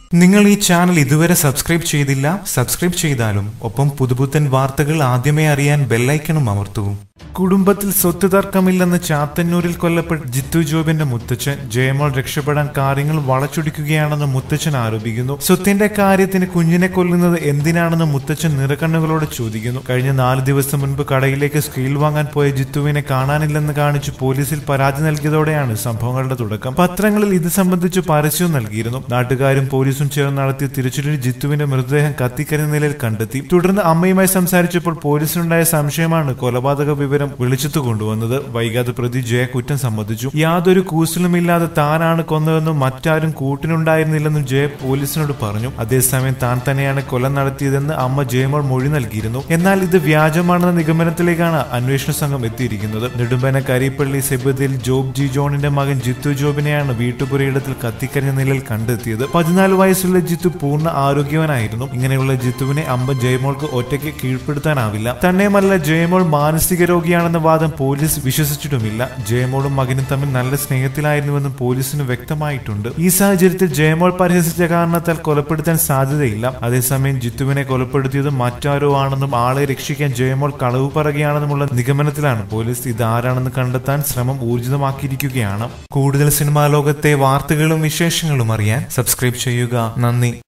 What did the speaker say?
നിങ്ങൾ ഈ ചാനൽ ഇതുവരെ സബ്സ്ക്രൈബ് ചെയ്തില്ല സബ്സ്ക്രൈബ് ചെയ്താലും ഒപ്പം പുതുപുത്തൻ വാർത്തകൾ ആദ്യമേ അറിയാൻ ബെല്ലൈക്കണും അമർത്തൂ കുടുംബത്തിൽ സ്വത്ത് തർക്കമില്ലെന്ന് ചാത്തന്നൂരിൽ കൊല്ലപ്പെട്ട ജിത്തു ജോബിന്റെ മുത്തച്ഛൻ ജയമോൾ രക്ഷപ്പെടാൻ കാര്യങ്ങൾ വളച്ചൊടിക്കുകയാണെന്ന് മുത്തച്ഛൻ ആരോപിക്കുന്നു സ്വത്തിന്റെ കാര്യത്തിന് കുഞ്ഞിനെ കൊല്ലുന്നത് എന്തിനാണെന്ന് മുത്തച്ഛൻ നിറക്കണ്ണുകളോട് ചോദിക്കുന്നു കഴിഞ്ഞ നാല് ദിവസം മുൻപ് കടയിലേക്ക് സ്കെയിൽ വാങ്ങാൻ പോയ ജിത്തുവിനെ കാണാനില്ലെന്ന് കാണിച്ച് പോലീസിൽ പരാതി നൽകിയതോടെയാണ് സംഭവങ്ങളുടെ തുടക്കം പത്രങ്ങളിൽ ഇത് സംബന്ധിച്ച് പരസ്യവും നൽകിയിരുന്നു നാട്ടുകാരും പോലീസും ചേർന്ന് നടത്തിയ തിരച്ചിലിൽ ജിത്തുവിന്റെ മൃതദേഹം കത്തിക്കരിഞ്ഞ നിലയിൽ കണ്ടെത്തി തുടർന്ന് അമ്മയുമായി സംസാരിച്ചപ്പോൾ പോലീസിനുണ്ടായ സംശയമാണ് കൊലപാതക വിവരം വെളിച്ചത്ത് കൊണ്ടുവന്നത് വൈകാതെ പ്രതി ജയ കുറ്റം സമ്മതിച്ചു യാതൊരു കൂസലുമില്ലാതെ താനാണ് കൊന്നതെന്നും മറ്റാരും കൂട്ടിനുണ്ടായിരുന്നില്ലെന്നും ജയ പോലീസിനോട് പറഞ്ഞു അതേസമയം താൻ തന്നെയാണ് കൊല നടത്തിയതെന്ന് അമ്മ ജയമോൾ മൊഴി നൽകിയിരുന്നു എന്നാൽ ഇത് വ്യാജമാണെന്ന നിഗമനത്തിലേക്കാണ് അന്വേഷണ സംഘം എത്തിയിരിക്കുന്നത് നെടുമ്പന കരിപ്പള്ളി സെബദിൽ ജോബ് ജി ജോണിന്റെ മകൻ ജിത്തു ജോബിനെയാണ് വീട്ടുപുരയിടത്തിൽ കത്തിക്കരിഞ്ഞ നിലയിൽ കണ്ടെത്തിയത് പതിനാല് വയസ്സുള്ള ജിത്തു പൂർണ്ണ ആരോഗ്യവനായിരുന്നു ഇങ്ങനെയുള്ള ജിത്തുവിനെ അമ്മ ജയമോൾക്ക് ഒറ്റയ്ക്ക് കീഴ്പ്പെടുത്താനാവില്ല തന്നെയുമല്ല ജയമോൾ മാനസിക രോഗിയാണെന്ന വാദം പോലീസ് വിശ്വസിച്ചിട്ടുമില്ല ജയമോളും മകനും തമ്മിൽ നല്ല സ്നേഹത്തിലായിരുന്നുവെന്നും പോലീസിന് വ്യക്തമായിട്ടുണ്ട് ഈ സാഹചര്യത്തിൽ ജയമോൾ പരിഹസിച്ച കാരണത്താൽ കൊലപ്പെടുത്താൻ സാധ്യതയില്ല അതേസമയം ജിത്തുവിനെ കൊലപ്പെടുത്തിയത് മറ്റാരോ ആണെന്നും ആളെ രക്ഷിക്കാൻ ജയമോൾ കളവ് പറയുകയാണെന്നുമുള്ള നിഗമനത്തിലാണ് പോലീസ് ഇതാരാണെന്ന് കണ്ടെത്താൻ ശ്രമം ഊർജിതമാക്കിയിരിക്കുകയാണ് കൂടുതൽ സിനിമാ ലോകത്തെ വാർത്തകളും വിശേഷങ്ങളും അറിയാൻ സബ്സ്ക്രൈബ് ചെയ്യുക നന്ദി